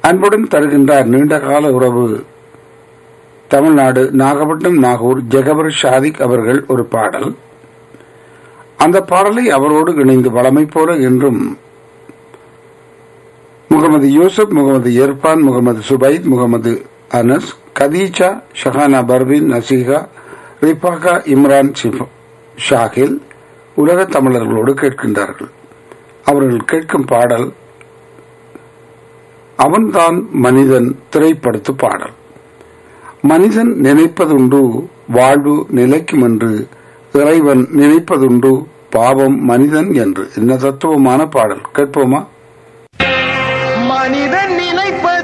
அன்புடன் தருகின்றார் நீண்டகால உறவு தமிழ்நாடு நாகப்பட்டினம் நாகூர் ஜெகபர் ஷாதிக் அவர்கள் ஒரு பாடல் அந்த பாடலை அவரோடு இணைந்து வளமை போல என்றும் முகமது யூசுப் முகமது இர்பான் முகமது சுபைத் முகமது அனஸ் கதீஜா ஷஹானா பர்வின் நசீகா ரிபாகா இம்ரான் சிஃப் ஷாகில் உலக தமிழர்களோடு கேட்கின்றார்கள் அவர்கள் கேட்கும் பாடல் அவன்தான் மனிதன் திரைப்படுத்து பாடல் மனிதன் நினைப்பதுண்டு வாழ்வு நிலைக்கும் என்று இறைவன் நினைப்பதுண்டு பாவம் மனிதன் என்று என்ன தத்துவமான பாடல் கேட்போமா மனிதன் நினைப்ப